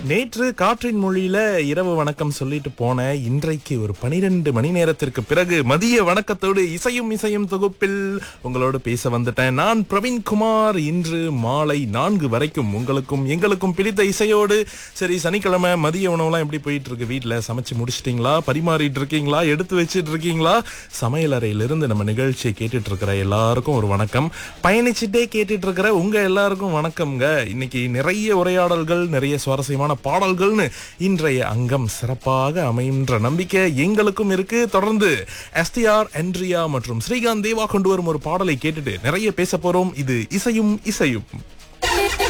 நேற்று காற்றின் மொழியில இரவு வணக்கம் சொல்லிட்டு போன இன்றைக்கு ஒரு பனிரெண்டு மணி நேரத்திற்கு பிறகு மதிய வணக்கத்தோடு இசையும் இசையும் தொகுப்பில் உங்களோடு பேச வந்துட்டேன் நான் பிரவீன்குமார் இன்று மாலை நான்கு வரைக்கும் உங்களுக்கும் எங்களுக்கும் பிடித்த இசையோடு சரி சனிக்கிழமை மதிய உணவுலாம் எப்படி போயிட்டு இருக்கு வீட்ல சமைச்சு முடிச்சிட்டீங்களா பரிமாறிட்டு இருக்கீங்களா எடுத்து வச்சிட்டு இருக்கீங்களா சமையலறையிலிருந்து நம்ம நிகழ்ச்சியை கேட்டுட்டு இருக்கிற எல்லாருக்கும் ஒரு வணக்கம் பயணிச்சுட்டே கேட்டுட்டு இருக்கிற உங்க எல்லாருக்கும் வணக்கம்ங்க இன்னைக்கு நிறைய உரையாடல்கள் நிறைய சுவாரஸ்யமான பாடல்கள்னு இன்றைய அங்கம் சிறப்பாக அமைகின்ற நம்பிக்கை எங்களுக்கும் இருக்கு தொடர்ந்து எஸ்டிஆர் என்ட்ரியா மற்றும் ஸ்ரீகாந்த் தேவா கொண்டு வரும் ஒரு பாடலை கேட்டுட்டு நிறைய பேச போறோம் இது இசையும் இசையும்